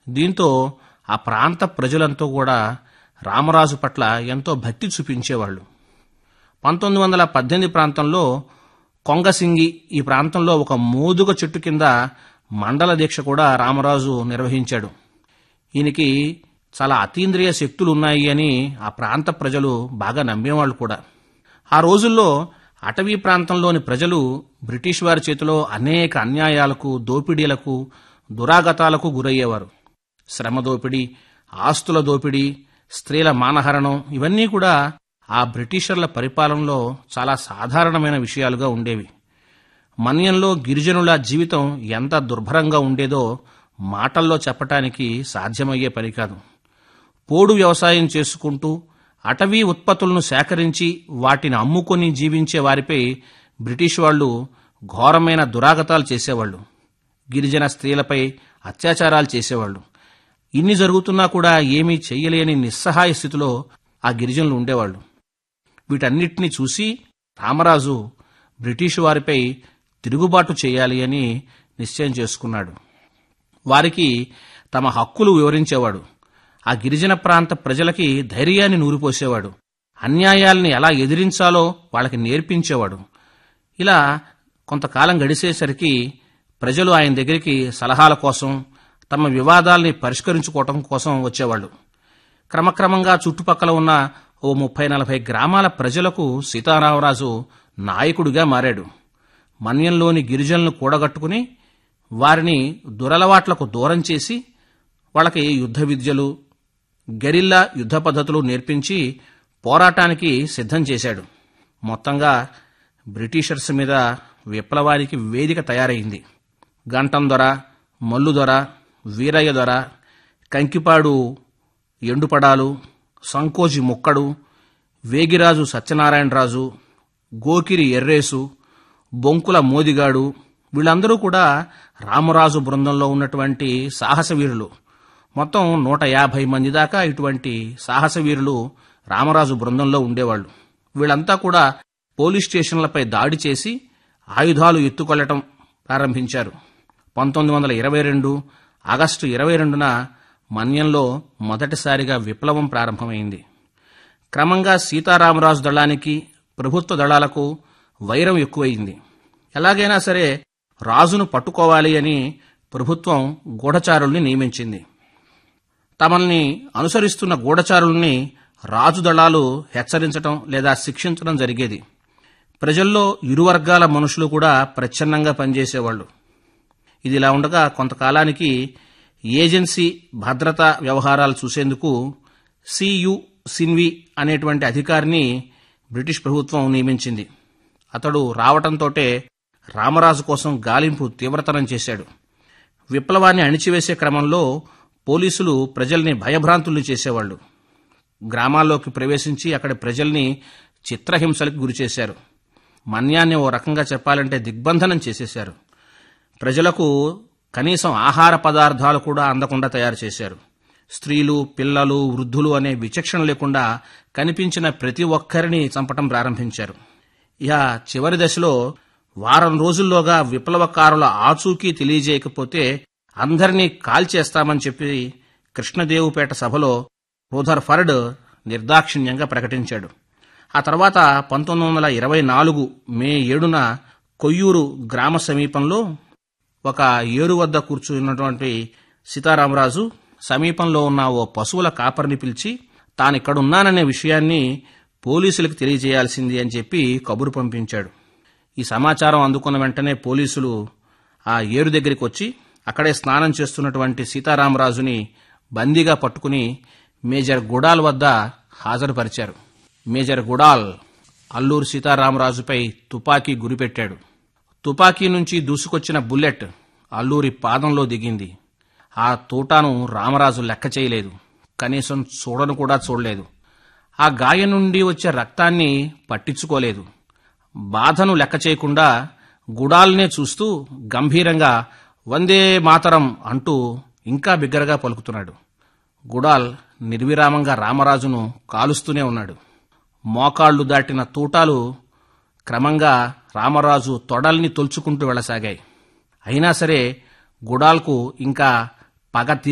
దీంతో ఆ ప్రాంత ప్రజలంతా కూడా రామరాజు పట్ల ఎంతో భక్తి చూపించేవాళ్ళు పంతొమ్మిది వందల పద్దెనిమిది ప్రాంతంలో కొంగసింగి ఈ ప్రాంతంలో ఒక మోదుగ చెట్టు కింద మండల దీక్ష కూడా రామరాజు నిర్వహించాడు ఈయనకి చాలా అతీంద్రియ శక్తులు ఉన్నాయి అని ఆ ప్రాంత ప్రజలు బాగా నమ్మేవాళ్ళు కూడా ఆ రోజుల్లో అటవీ ప్రాంతంలోని ప్రజలు బ్రిటిష్ వారి చేతిలో అనేక అన్యాయాలకు దోపిడీలకు దురాగతాలకు గురయ్యేవారు శ్రమ దోపిడీ ఆస్తుల దోపిడీ స్త్రీల మానహరణం ఇవన్నీ కూడా ఆ బ్రిటిషర్ల పరిపాలనలో చాలా సాధారణమైన విషయాలుగా ఉండేవి మన్యంలో గిరిజనుల జీవితం ఎంత దుర్భరంగా ఉండేదో మాటల్లో చెప్పటానికి సాధ్యమయ్యే పని కాదు పోడు వ్యవసాయం చేసుకుంటూ అటవీ ఉత్పత్తులను సేకరించి వాటిని అమ్ముకొని జీవించే వారిపై బ్రిటిష్ వాళ్ళు ఘోరమైన దురాగతాలు చేసేవాళ్ళు గిరిజన స్త్రీలపై అత్యాచారాలు చేసేవాళ్ళు ఇన్ని జరుగుతున్నా కూడా ఏమీ చెయ్యలేని నిస్సహాయ స్థితిలో ఆ గిరిజనులు ఉండేవాళ్ళు వీటన్నిటిని చూసి రామరాజు బ్రిటిష్ వారిపై తిరుగుబాటు చేయాలి అని నిశ్చయం చేసుకున్నాడు వారికి తమ హక్కులు వివరించేవాడు ఆ గిరిజన ప్రాంత ప్రజలకి ధైర్యాన్ని నూరిపోసేవాడు అన్యాయాల్ని ఎలా ఎదిరించాలో వాళ్ళకి నేర్పించేవాడు ఇలా కొంతకాలం గడిచేసరికి ప్రజలు ఆయన దగ్గరికి సలహాల కోసం తమ వివాదాల్ని పరిష్కరించుకోవటం కోసం వచ్చేవాళ్ళు క్రమక్రమంగా చుట్టుపక్కల ఉన్న ఓ ముప్పై నలభై గ్రామాల ప్రజలకు సీతారామరాజు నాయకుడిగా మారాడు మన్యంలోని గిరిజనులను కూడగట్టుకుని వారిని దురలవాట్లకు దూరం చేసి వాళ్ళకి యుద్ధ విద్యలు గెరిల్లా యుద్ధ పద్ధతులు నేర్పించి పోరాటానికి సిద్ధం చేశాడు మొత్తంగా బ్రిటిషర్స్ మీద విప్లవానికి వేదిక తయారైంది గంటం దొర మల్లు దొర వీరయ్య దొర కంకిపాడు ఎండుపడాలు సంకోజి ముక్కడు వేగిరాజు సత్యనారాయణరాజు గోకిరి ఎర్రేసు బొంకుల మోదిగాడు వీళ్ళందరూ కూడా రామరాజు బృందంలో ఉన్నటువంటి సాహసవీరులు మొత్తం నూట యాభై మంది దాకా ఇటువంటి సాహసవీరులు రామరాజు బృందంలో ఉండేవాళ్ళు వీళ్ళంతా కూడా పోలీస్ స్టేషన్లపై దాడి చేసి ఆయుధాలు ఎత్తుకొల్లటం ప్రారంభించారు పంతొమ్మిది వందల ఇరవై రెండు ఆగస్టు ఇరవై రెండున మన్యంలో మొదటిసారిగా విప్లవం ప్రారంభమైంది క్రమంగా సీతారామరాజు దళానికి ప్రభుత్వ దళాలకు వైరం ఎక్కువయింది ఎలాగైనా సరే రాజును పట్టుకోవాలి అని ప్రభుత్వం గూఢచారుల్ని నియమించింది తమల్ని అనుసరిస్తున్న గూఢచారుల్ని రాజు దళాలు హెచ్చరించటం లేదా శిక్షించడం జరిగేది ప్రజల్లో ఇరు వర్గాల మనుషులు కూడా ప్రచ్ఛన్నంగా పనిచేసేవాళ్ళు ఇది ఇలా ఉండగా కొంతకాలానికి ఏజెన్సీ భద్రతా వ్యవహారాలు చూసేందుకు సియు సిన్వి అనేటువంటి అధికారిని బ్రిటిష్ ప్రభుత్వం నియమించింది అతడు రావటంతోటే రామరాజు కోసం గాలింపు తీవ్రతరం చేశాడు విప్లవాన్ని అణిచివేసే క్రమంలో పోలీసులు ప్రజల్ని భయభ్రాంతుల్ని చేసేవాళ్ళు గ్రామాల్లోకి ప్రవేశించి అక్కడి ప్రజల్ని చిత్రహింసలకు గురిచేశారు మన్యాన్ని ఓ రకంగా చెప్పాలంటే దిగ్బంధనం చేసేశారు ప్రజలకు కనీసం ఆహార పదార్థాలు కూడా అందకుండా తయారు చేశారు స్త్రీలు పిల్లలు వృద్ధులు అనే విచక్షణ లేకుండా కనిపించిన ప్రతి ఒక్కరిని చంపటం ప్రారంభించారు ఇక చివరి దశలో వారం రోజుల్లోగా విప్లవకారుల ఆచూకీ తెలియజేయకపోతే అందరినీ కాల్చేస్తామని చెప్పి కృష్ణదేవుపేట సభలో రూథర్ఫర్డ్ నిర్దాక్షిణ్యంగా ప్రకటించాడు ఆ తర్వాత పంతొమ్మిది వందల ఇరవై నాలుగు మే ఏడున కొయ్యూరు గ్రామ సమీపంలో ఒక ఏరు వద్ద కూర్చున్నటువంటి సీతారామరాజు సమీపంలో ఉన్న ఓ పశువుల కాపరిని పిలిచి తానిక్కడున్నాననే విషయాన్ని పోలీసులకు తెలియజేయాల్సింది అని చెప్పి కబురు పంపించాడు ఈ సమాచారం అందుకున్న వెంటనే పోలీసులు ఆ ఏరు దగ్గరికి వచ్చి అక్కడే స్నానం చేస్తున్నటువంటి సీతారామరాజుని బందీగా పట్టుకుని మేజర్ గుడాల్ వద్ద హాజరుపరిచారు మేజర్ గుడాల్ అల్లూరు సీతారామరాజుపై తుపాకీ గురిపెట్టాడు తుపాకీ నుంచి దూసుకొచ్చిన బుల్లెట్ అల్లూరి పాదంలో దిగింది ఆ తూటాను రామరాజు లెక్క చేయలేదు కనీసం చూడను కూడా చూడలేదు ఆ గాయం నుండి వచ్చే రక్తాన్ని పట్టించుకోలేదు బాధను లెక్క చేయకుండా గుడాల్నే చూస్తూ గంభీరంగా వందే మాతరం అంటూ ఇంకా బిగ్గరగా పలుకుతున్నాడు గుడాల్ నిర్విరామంగా రామరాజును కాలుస్తూనే ఉన్నాడు మోకాళ్లు దాటిన తూటాలు క్రమంగా రామరాజు తొడల్ని తొలుచుకుంటూ వెళ్ళసాగాయి అయినా సరే గుడాల్కు ఇంకా పగ